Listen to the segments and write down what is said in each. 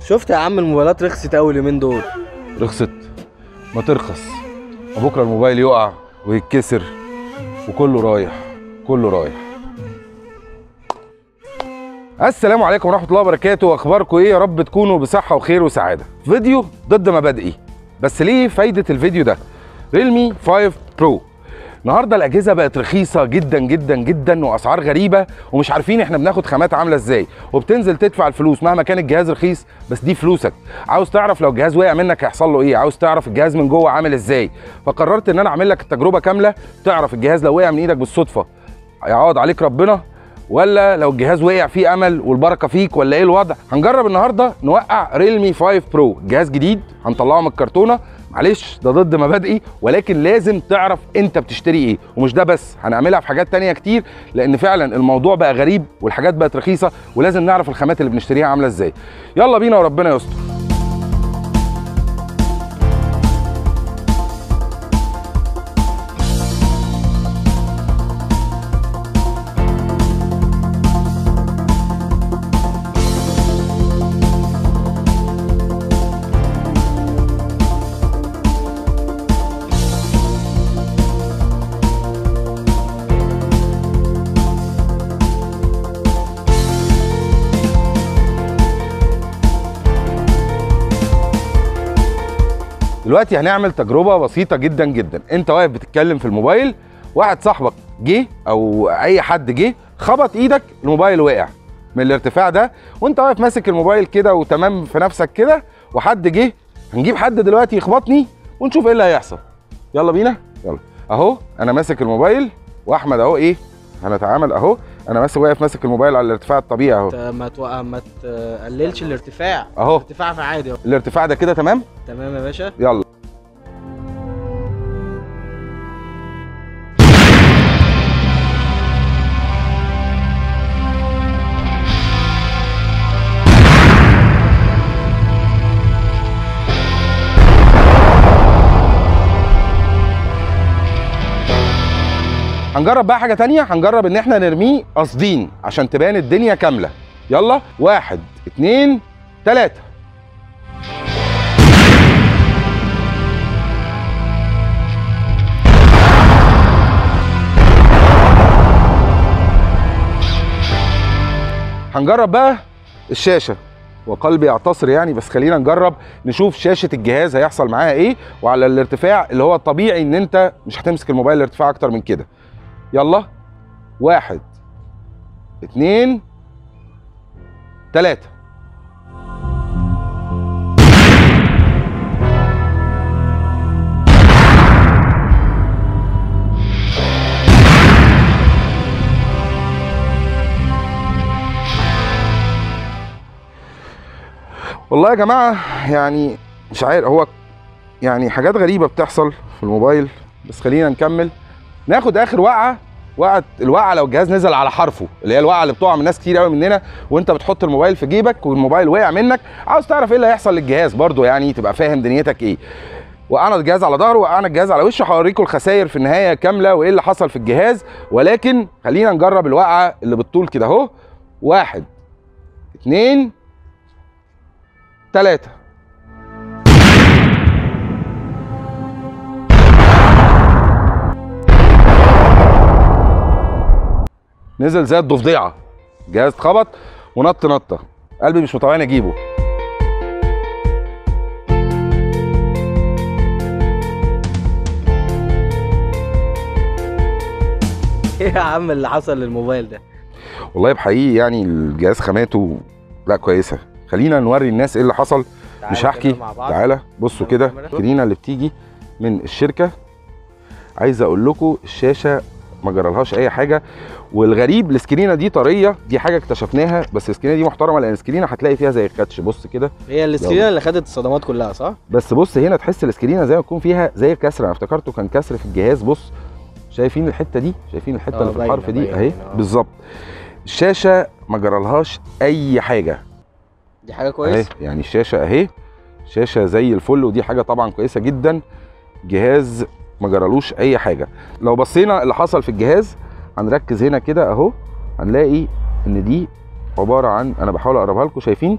شفت يا عم الموبايلات رخصت قوي اليومين دول رخصت ما ترخص وبكره الموبايل يقع ويتكسر وكله رايح كله رايح السلام عليكم ورحمه الله وبركاته اخباركم ايه يا رب تكونوا بصحه وخير وسعاده فيديو ضد مبادئي بس ليه فايده الفيديو ده ريلمي 5 برو النهارده الاجهزه بقت رخيصه جدا جدا جدا واسعار غريبه ومش عارفين احنا بناخد خامات عامله ازاي وبتنزل تدفع الفلوس مهما كان الجهاز رخيص بس دي فلوسك عاوز تعرف لو الجهاز وقع منك هيحصل له ايه عاوز تعرف الجهاز من جوه عامل ازاي فقررت ان انا اعمل لك التجربه كامله تعرف الجهاز لو وقع من ايدك بالصدفه يعوض عليك ربنا ولا لو الجهاز وقع فيه امل والبركه فيك ولا ايه الوضع هنجرب النهارده نوقع ريلمي 5 برو جهاز جديد هنطلعه من الكرتونه معلش ده ضد مبادئي ولكن لازم تعرف انت بتشتري ايه ومش ده بس هنعملها في حاجات تانية كتير لان فعلا الموضوع بقى غريب والحاجات بقت رخيصه ولازم نعرف الخامات اللي بنشتريها عامله ازاي يلا بينا وربنا يستر دلوقتي هنعمل تجربه بسيطه جدا جدا انت واقف بتتكلم في الموبايل واحد صاحبك جه او اي حد جه خبط ايدك الموبايل وقع من الارتفاع ده وانت واقف ماسك الموبايل كده وتمام في نفسك كده وحد جه هنجيب حد دلوقتي يخبطني ونشوف ايه اللي هيحصل يلا بينا يلا اهو انا ماسك الموبايل واحمد اهو ايه هنتعامل اهو انا ماسك واقف ماسك الموبايل على الارتفاع الطبيعي اهو انت ما توقع ما تقللش الارتفاع اهو ارتفاع في عادي اهو الارتفاع ده كده تمام تمام يا باشا يلا هنجرب بقى حاجة تانية هنجرب ان احنا نرميه قاصدين عشان تبان الدنيا كاملة يلا واحد اتنين تلاتة هنجرب بقى الشاشة وقلبي يعتصر يعني بس خلينا نجرب نشوف شاشة الجهاز هيحصل معاها ايه وعلى الارتفاع اللي هو الطبيعي ان انت مش هتمسك الموبايل الارتفاع اكتر من كده يلا واحد اتنين تلاتة والله يا جماعة يعني مش عارف هو يعني حاجات غريبة بتحصل في الموبايل بس خلينا نكمل ناخد اخر وقعة وقعت الوقعة لو الجهاز نزل على حرفه اللي هي الوقعة اللي بتقع من ناس كتير قوي مننا وانت بتحط الموبايل في جيبك والموبايل وقع منك عاوز تعرف ايه اللي هيحصل للجهاز برضو يعني تبقى فاهم دنيتك ايه وقعنا الجهاز على ظهره وقعنا الجهاز على وشه هوريكم الخسائر في النهايه كامله وايه اللي حصل في الجهاز ولكن خلينا نجرب الوقعه اللي بالطول كده اهو واحد اتنين تلاته نزل زي الضفدعه الجهاز اتخبط ونط نطه قلبي مش مطوعني اجيبه ايه يا عم اللي حصل للموبايل ده والله بحقيقي يعني الجهاز خاماته لا كويسه خلينا نوري الناس ايه اللي حصل تعالى مش كده هحكي مع بعض. تعالى بصوا كده الكاميرا. السكرينه اللي بتيجي من الشركه عايز اقول لكم الشاشه ما جرالهاش اي حاجه والغريب السكرينه دي طريه دي حاجه اكتشفناها بس السكرينه دي محترمه لان السكرينه هتلاقي فيها زي الكاتش بص كده هي السكرينه اللي خدت الصدمات كلها صح؟ بس بص هنا تحس السكرينه زي ما يكون فيها زي كسره انا افتكرته كان كسر في الجهاز بص شايفين الحته دي شايفين الحته آه، اللي في باينة، الحرف دي باينة، اهي باينة، آه. بالظبط الشاشه ما جرالهاش اي حاجه دي حاجه اهي كويس يعني الشاشه اهي شاشه زي الفل ودي حاجه طبعا كويسه جدا جهاز ما جرالوش اي حاجه لو بصينا اللي حصل في الجهاز هنركز هنا كده اهو هنلاقي ان دي عباره عن انا بحاول اقربها لكم شايفين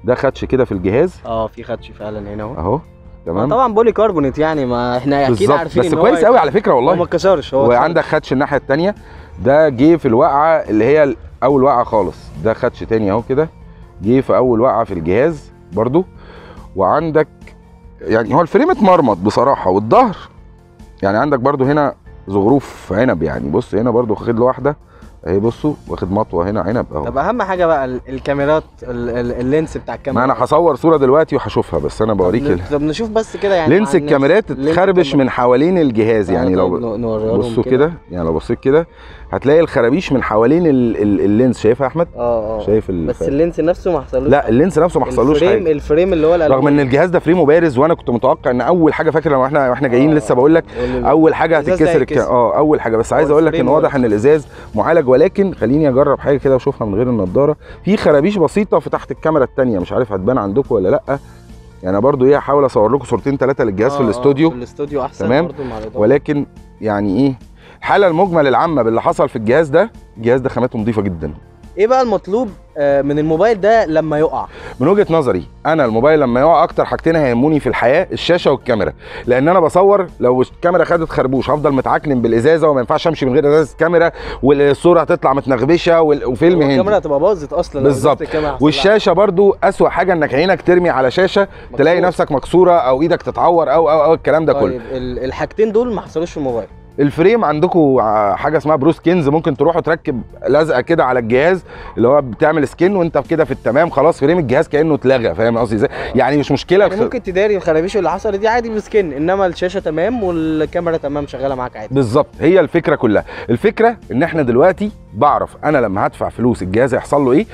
ده خدش كده في الجهاز اه في خدش فعلا هنا اهو اهو آه، تمام طبعا بولي كاربونيت يعني ما احنا اكيد بالظبط عارفين بس إن هو كويس قوي على فكره هو ما والله اتكسرش هو وعندك خدش الناحيه التانية ده جه في الوقعه اللي هي اول وقعه خالص ده خدش تاني اهو كده جه في اول وقعه في الجهاز برضو وعندك يعني هو الفريم اتمرمط بصراحه والظهر يعني عندك برضو هنا زغروف عنب يعني بص هنا برضو واخد له واحده اهي بصوا واخد مطوه هنا عنب اهو طب اهم حاجه بقى ال- الكاميرات ال- ال- اللينس بتاع الكاميرا ما انا هصور صوره دلوقتي وهشوفها بس انا بوريك طب, ال... طب نشوف بس كده يعني لينس مع الناس. الكاميرات لينس اتخربش الكاميرا. من حوالين الجهاز يعني لو طيب نوريها لهم بصوا كده يعني لو بصيت كده هتلاقي الخرابيش من حوالين ال... ال... اللينس شايفها يا احمد اه اه شايف ال... بس اللينس نفسه ما حصلوش لا اللينس نفسه ما حصلوش الفريم حاجه الفريم اللي هو رغم ان الجهاز ده فريمه بارز وانا كنت متوقع ان اول حاجه فاكر لما احنا واحنا جايين آه، لسه بقول لك وال- اول حاجه الإزاز ده هتتكسر الك... هيتكسر. اه اول حاجه بس عايز هو اقول لك ان الفريم هو واضح ان الازاز معالج ولكن خليني اجرب حاجه كده واشوفها من غير النضاره في خرابيش بسيطه في تحت الكاميرا الثانيه مش عارف هتبان عندكم ولا لا يعني برضو ايه هحاول اصور لكم صورتين ثلاثه للجهاز آه، في آه، الاستوديو في الاستوديو احسن تمام. برضه مع الإضاءة. ولكن يعني ايه الحاله المجمل العامه باللي حصل في الجهاز ده الجهاز ده خامته نظيفه جدا ايه بقى المطلوب آه، من الموبايل ده لما يقع من وجهه نظري انا الموبايل لما يقع اكتر حاجتين هيهموني في الحياه الشاشه والكاميرا لان انا بصور لو الكاميرا خدت خربوش هفضل متعكنن بالازازه وما ينفعش امشي من غير ازازه كاميرا والصوره هتطلع متنغبشه وال- وفيلم الكاميرا هندي هتبقى باظت اصلا لو بالظبط. نزلت الكاميرا هتطلع. والشاشه برضو اسوأ حاجه انك عينك ترمي على شاشه تلاقي مكسور. نفسك مكسوره او ايدك تتعور او او او الكلام ده كله طيب ال- الحاجتين دول ما حصلوش في الموبايل الفريم عندكم حاجه اسمها بروس كينز ممكن تروحوا تركب لزقه كده على الجهاز اللي هو بتعمل سكين وانت كده في التمام خلاص فريم الجهاز كانه اتلغى فاهم قصدي ازاي يعني مش مشكله يعني ممكن تداري الخرابيش اللي حصلت دي عادي بسكن انما الشاشه تمام والكاميرا تمام شغاله معاك عادي بالظبط هي الفكره كلها الفكره ان احنا دلوقتي بعرف انا لما هدفع فلوس الجهاز هيحصل له ايه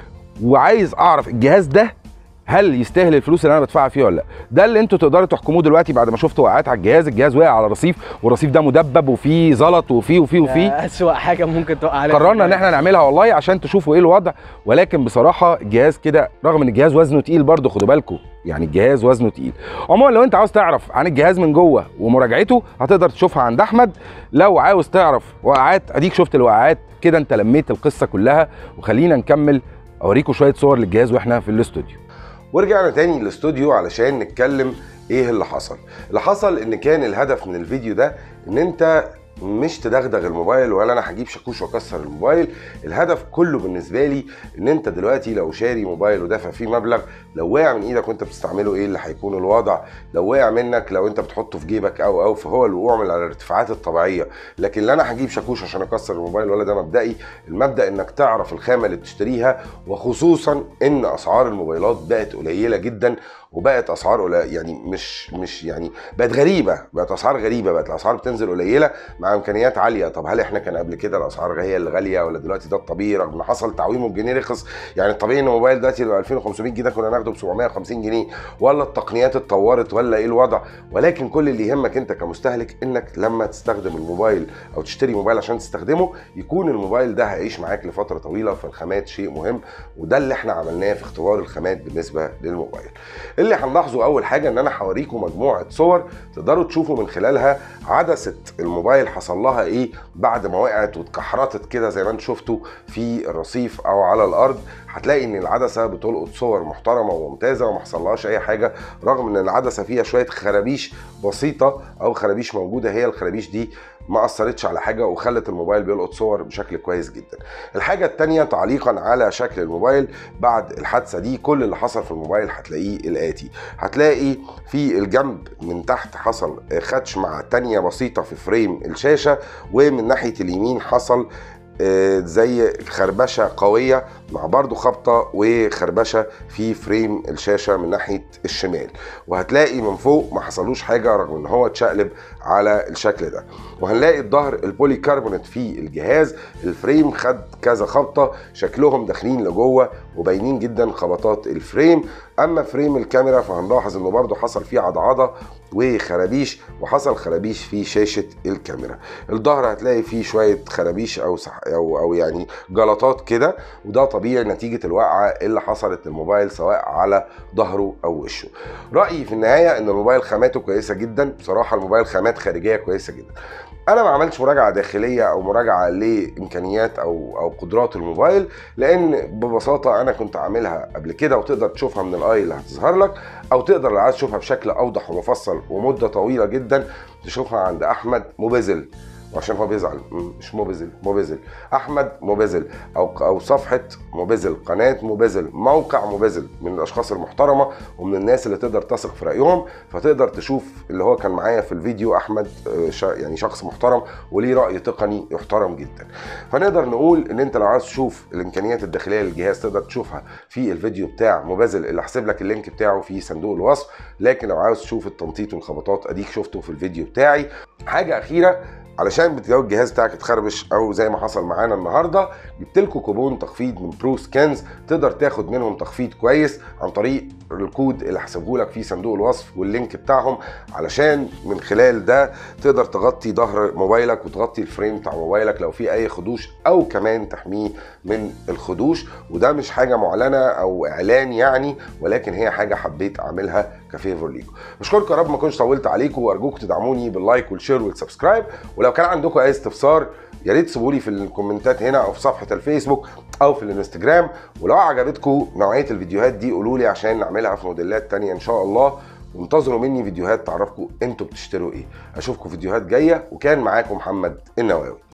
وعايز اعرف الجهاز ده هل يستاهل الفلوس اللي انا بدفعها فيه ولا لا ده اللي انتوا تقدروا تحكموه دلوقتي بعد ما شفتوا وقعات على الجهاز الجهاز وقع على رصيف والرصيف ده مدبب وفيه زلط وفيه وفيه وفيه ده اسوأ حاجه ممكن تقع عليها قررنا ان احنا نعملها والله عشان تشوفوا ايه الوضع ولكن بصراحه الجهاز كده رغم ان الجهاز وزنه تقيل برضه خدوا بالكم يعني الجهاز وزنه تقيل عموما لو انت عاوز تعرف عن الجهاز من جوه ومراجعته هتقدر تشوفها عند احمد لو عاوز تعرف وقعات اديك شفت الوقعات كده انت لميت القصه كلها وخلينا نكمل اوريكم شويه صور للجهاز واحنا في الاستوديو ورجعنا تاني الاستوديو علشان نتكلم ايه اللي حصل اللي حصل ان كان الهدف من الفيديو ده ان انت مش تدغدغ الموبايل ولا انا هجيب شاكوش واكسر الموبايل الهدف كله بالنسبه لي ان انت دلوقتي لو شاري موبايل ودافع فيه مبلغ لو وقع من ايدك وانت بتستعمله ايه اللي هيكون الوضع لو وقع منك لو انت بتحطه في جيبك او او فهو الوقوع من على الارتفاعات الطبيعيه لكن لا انا هجيب شاكوش عشان اكسر الموبايل ولا ده مبدئي المبدا انك تعرف الخامه اللي بتشتريها وخصوصا ان اسعار الموبايلات بقت قليله جدا وبقت اسعار قليلة يعني مش مش يعني بقت غريبه بقت اسعار غريبه بقت الاسعار بتنزل قليله مع امكانيات عاليه طب هل احنا كان قبل كده الاسعار هي اللي غاليه ولا دلوقتي ده الطبيعي رغم ان حصل تعويم والجنيه رخص يعني الطبيعي ان الموبايل دلوقتي لو 2500 جنيه كنا ناخده ب 750 جنيه ولا التقنيات اتطورت ولا ايه الوضع ولكن كل اللي يهمك انت كمستهلك انك لما تستخدم الموبايل او تشتري موبايل عشان تستخدمه يكون الموبايل ده هيعيش معاك لفتره طويله فالخامات شيء مهم وده اللي احنا عملناه في اختبار الخامات بالنسبه للموبايل اللي هنلاحظه اول حاجه ان انا هوريكم مجموعه صور تقدروا تشوفوا من خلالها عدسه الموبايل حصل لها ايه بعد ما وقعت واتكحرتت كده زي ما انتم شفتوا في الرصيف او على الارض هتلاقي ان العدسه بتلقط صور محترمه وممتازه وما حصلهاش اي حاجه رغم ان العدسه فيها شويه خرابيش بسيطه او خرابيش موجوده هي الخرابيش دي ما اثرتش على حاجه وخلت الموبايل بيلقط صور بشكل كويس جدا الحاجه الثانيه تعليقا على شكل الموبايل بعد الحادثه دي كل اللي حصل في الموبايل هتلاقيه الاتي هتلاقي في الجنب من تحت حصل خدش مع تانية بسيطه في فريم الشاشه ومن ناحيه اليمين حصل آه، زي خربشه قويه مع برضو خبطه وخربشه في فريم الشاشه من ناحيه الشمال وهتلاقي من فوق ما حصلوش حاجه رغم ان هو اتشقلب على الشكل ده وهنلاقي الظهر البولي كربونات في الجهاز الفريم خد كذا خبطه شكلهم داخلين لجوه وباينين جدا خبطات الفريم اما فريم الكاميرا فهنلاحظ انه برضو حصل فيه عضعضه وخرابيش وحصل خرابيش في شاشه الكاميرا الظهر هتلاقي فيه شويه خرابيش او سح او او يعني جلطات كده وده طبيعي نتيجه الوقعه اللي حصلت للموبايل سواء على ظهره او وشه رايي في النهايه ان الموبايل خاماته كويسه جدا بصراحه الموبايل خامات خارجيه كويسه جدا انا ما عملتش مراجعه داخليه او مراجعه لامكانيات او او قدرات الموبايل لان ببساطه انا كنت عاملها قبل كده وتقدر تشوفها من الاي اللي هتظهر لك او تقدر لو عايز تشوفها بشكل اوضح ومفصل ومده طويله جدا تشوفها عند احمد مبازل وعشان هو بيزعل م- مش موبيزل موبيزل احمد موبيزل او او صفحه موبيزل قناه موبيزل موقع موبيزل من الاشخاص المحترمه ومن الناس اللي تقدر تثق في رايهم فتقدر تشوف اللي هو كان معايا في الفيديو احمد آه، شا- يعني شخص محترم وليه راي تقني يحترم جدا فنقدر نقول ان انت لو عايز تشوف الامكانيات الداخليه للجهاز تقدر تشوفها في الفيديو بتاع موبيزل اللي هسيب لك اللينك بتاعه في صندوق الوصف لكن لو عاوز تشوف التنطيط والخبطات اديك شفته في الفيديو بتاعي حاجه اخيره علشان بتلاقوا الجهاز بتاعك اتخربش او زي ما حصل معانا النهارده جبت لكم كوبون تخفيض من برو سكانز تقدر تاخد منهم تخفيض كويس عن طريق الكود اللي هسيبه لك في صندوق الوصف واللينك بتاعهم علشان من خلال ده تقدر تغطي ظهر موبايلك وتغطي الفريم بتاع موبايلك لو في اي خدوش او كمان تحميه من الخدوش وده مش حاجه معلنه او اعلان يعني ولكن هي حاجه حبيت اعملها كفيفور ليكم بشكركم يا رب ما كنتش طولت عليكم وارجوكم تدعموني باللايك والشير والسبسكرايب ولو كان عندكم اي استفسار يا ريت تسيبوا لي في الكومنتات هنا او في صفحه الفيسبوك او في الانستجرام ولو عجبتكم نوعيه الفيديوهات دي قولوا لي عشان نعملها في موديلات تانية ان شاء الله وانتظروا مني فيديوهات تعرفكم انتوا بتشتروا ايه اشوفكم فيديوهات جايه وكان معاكم محمد النواوي